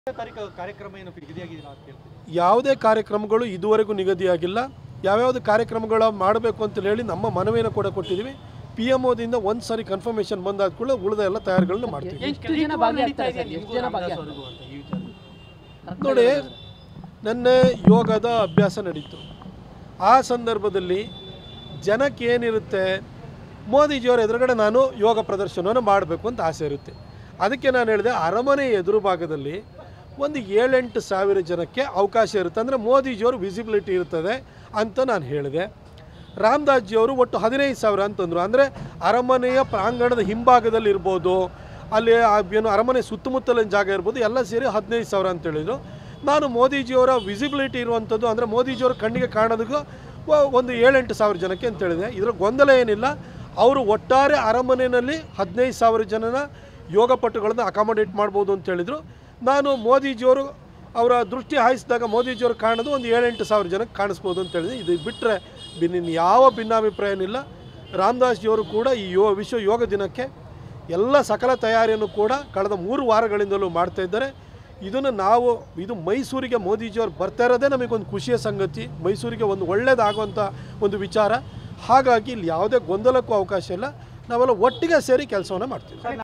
ತಾರೀಕು ಕಾರ್ಯಕ್ರಮ ಏನು ನಿಗದಿಯಾಗಿದೆ ಅಂತ ಕೇಳ್ತೀನಿ ಯಾವುದೇ ಕಾರ್ಯಕ್ರಮಗಳು ಇದುವರೆಗೂ ನಿಗದಿಯಾಗಿಲ್ಲ ಯಾವ್ಯಾವುದು ಕಾರ್ಯಕ್ರಮಗಳ ಮಾಡಬೇಕು ಅಂತ ಹೇಳಿ ನಮ್ಮ ಮನವಿಯನ್ನು ಕೂಡ ಕೊಟ್ಟಿದ್ದೀವಿ ಪಿ ಎಮ್ ಓದಿಂದ ಒಂದು ಸಾರಿ ಕನ್ಫರ್ಮೇಷನ್ ಬಂದಾದ ಕೂಡ ಉಳಿದ ಎಲ್ಲ ತಯಾರಿಗಳನ್ನ ಮಾಡ್ತೀವಿ ಎಷ್ಟು ಜನ ಭಾಗಿಯಾಗ್ತಾರೆ ಸರ್ ಎಷ್ಟು ಜನ ಭಾಗಿಯಾಗ್ತಾರೆ ಅಂತ ಈ ವಿಚಾರ ನೋಡಿ ನೆನ್ನೆ ಯೋಗದ ಅಭ್ಯಾಸ ನಡೀತು ಆ ಸಂದರ್ಭದಲ್ಲಿ ಜನಕ್ಕೆ ಏನಿರುತ್ತೆ ಮೋದಿಜಿಯವರ ಎದುರುಗಡೆ ನಾನು ಯೋಗ ಪ್ರದರ್ಶನವನ್ನು ಮಾಡಬೇಕು ಅಂತ ಆಸೆ ಇರುತ್ತೆ ಅದಕ್ಕೆ ನಾನು ಹೇಳಿದೆ ಅರಮನೆ ಎದುರು ಭಾಗದಲ್ಲಿ ಒಂದು ಏಳೆಂಟು ಸಾವಿರ ಜನಕ್ಕೆ ಅವಕಾಶ ಇರುತ್ತೆ ಅಂದರೆ ಮೋದಿಜಿಯವರು ವಿಸಿಬಿಲಿಟಿ ಇರ್ತದೆ ಅಂತ ನಾನು ಹೇಳಿದೆ ರಾಮದಾಸ್ ಜಿಯವರು ಒಟ್ಟು ಹದಿನೈದು ಸಾವಿರ ಅಂತಂದರು ಅಂದರೆ ಅರಮನೆಯ ಪ್ರಾಂಗಣದ ಹಿಂಭಾಗದಲ್ಲಿ ಇರ್ಬೋದು ಅಲ್ಲಿ ಆ ಏನು ಅರಮನೆ ಸುತ್ತಮುತ್ತಲಿನ ಜಾಗ ಇರ್ಬೋದು ಎಲ್ಲ ಸೇರಿ ಹದಿನೈದು ಸಾವಿರ ಅಂತ ಹೇಳಿದರು ನಾನು ಮೋದಿಜಿಯವರ ವಿಸಿಬಿಲಿಟಿ ಇರುವಂಥದ್ದು ಅಂದರೆ ಮೋದಿಜಿಯವರ ಕಣ್ಣಿಗೆ ಕಾಣೋದಕ್ಕೂ ಒ- ಒಂದು ಏಳೆಂಟು ಸಾವಿರ ಜನಕ್ಕೆ ಅಂತ ಹೇಳಿದೆ ಇದರ ಗೊಂದಲ ಏನಿಲ್ಲ ಅವರು ಒಟ್ಟಾರೆ ಅರಮನೆಯಲ್ಲಿ ಹದಿನೈದು ಸಾವಿರ ಜನನ ಯೋಗಪಟುಗಳನ್ನು ಅಕಾಮಡೇಟ್ ಮಾಡ್ಬೋದು ಅಂತ ಹೇಳಿದರು ನಾನು ಮೋದಿಜಿಯವರು ಅವರ ದೃಷ್ಟಿ ಹಾಯಿಸಿದಾಗ ಮೋದಿಜಿಯವರು ಕಾಣೋದು ಒಂದು ಏಳೆಂಟು ಸಾವಿರ ಜನಕ್ಕೆ ಕಾಣಿಸ್ಬೋದು ಅಂತ ಹೇಳಿದೆ ಇದು ಬಿಟ್ಟರೆ ಬಿನ್ನ ಯಾವ ಭಿನ್ನಾಭಿಪ್ರಾಯ ಏನಿಲ್ಲ ರಾಮದಾಸ್ ಜಿಯವರು ಕೂಡ ಈ ಯೋ ವಿಶ್ವ ಯೋಗ ದಿನಕ್ಕೆ ಎಲ್ಲ ಸಕಲ ತಯಾರಿಯನ್ನು ಕೂಡ ಕಳೆದ ಮೂರು ವಾರಗಳಿಂದಲೂ ಮಾಡ್ತಾ ಇದ್ದಾರೆ ಇದನ್ನು ನಾವು ಇದು ಮೈಸೂರಿಗೆ ಮೋದಿಜಿಯವರು ಬರ್ತಾ ಇರೋದೇ ನಮಗೊಂದು ಖುಷಿಯ ಸಂಗತಿ ಮೈಸೂರಿಗೆ ಒಂದು ಒಳ್ಳೆಯದಾಗುವಂಥ ಒಂದು ವಿಚಾರ ಹಾಗಾಗಿ ಇಲ್ಲಿ ಯಾವುದೇ ಗೊಂದಲಕ್ಕೂ ಅವಕಾಶ ಇಲ್ಲ ನಾವೆಲ್ಲ ಒಟ್ಟಿಗೆ ಸೇರಿ ಕೆಲಸವನ್ನು ಮಾಡ್ತೀವಿ